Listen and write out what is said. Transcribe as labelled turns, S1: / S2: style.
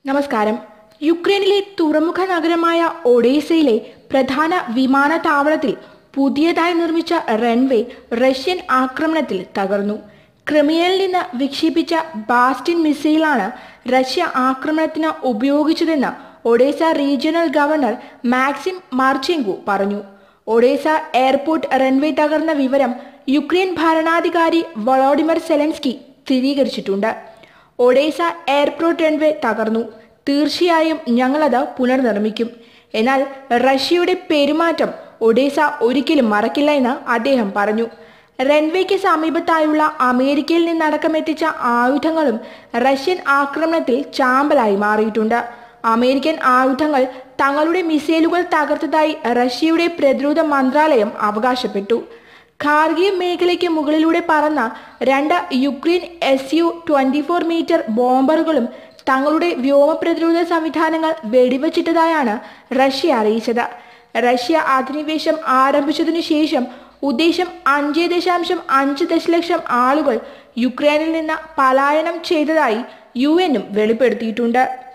S1: നമസ്കാരം യുക്രൈനിലെ തുറമുഖ നഗരമായ ഒഡേസയിലെ പ്രധാന വിമാനത്താവളത്തിൽ പുതിയതായി നിർമ്മിച്ച റൺവേ റഷ്യൻ ആക്രമണത്തിൽ തകർന്നു ക്രിമിയയിൽ നിന്ന് വിക്ഷേപിച്ച ബാസ്റ്റിൻ മിസൈലാണ് റഷ്യ ആക്രമണത്തിന് ഉപയോഗിച്ചതെന്ന് Odesa regional governor Maxim Marchenko പറഞ്ഞു ഒഡേസ എയർപോർട്ട് റൺവേ തകർന്ന വിവരം യുക്രൈൻ ഭരണാധികാരി വളോഡിമർ സെലൻസ്കി സ്ഥിരീകരിച്ചിട്ടുണ്ട് ഒഡേസ എയർപോർട്ട് റൺവേ തകർന്നു തീർച്ചയായും ഞങ്ങളത് പുനർനിർമ്മിക്കും എന്നാൽ റഷ്യയുടെ പെരുമാറ്റം ഒഡേസ ഒരിക്കലും മറക്കില്ല എന്ന് അദ്ദേഹം പറഞ്ഞു റൺവേക്ക് സമീപത്തായുള്ള അമേരിക്കയിൽ നിന്നടക്കം എത്തിച്ച ആയുധങ്ങളും റഷ്യൻ ആക്രമണത്തിൽ ചാമ്പലായി മാറിയിട്ടുണ്ട് അമേരിക്കൻ ആയുധങ്ങൾ തങ്ങളുടെ മിസൈലുകൾ തകർത്തതായി റഷ്യയുടെ പ്രതിരോധ മന്ത്രാലയം അവകാശപ്പെട്ടു ഖാർഗീവ് മേഖലയ്ക്ക് മുകളിലൂടെ പറന്ന രണ്ട് Ukraine S U twenty four metre ബോംബറുകളും തങ്ങളുടെ വ്യോമ പ്രതിരോധ സംവിധാനങ്ങൾ വെടിവച്ചിട്ടതായാണ് റഷ്യ അറിയിച്ചത് റഷ്യ അധിനിവേശം ആരംഭിച്ചതിനു ശേഷം ഉദ്ദേശം അഞ്ച് ദശാംശം അഞ്ച് ദശലക്ഷം ആളുകൾ യുക്രൈനിൽ നിന്ന് പലായനം ചെയ്തതായി യു എന്നും വെളിപ്പെടുത്തിയിട്ടുണ്ട്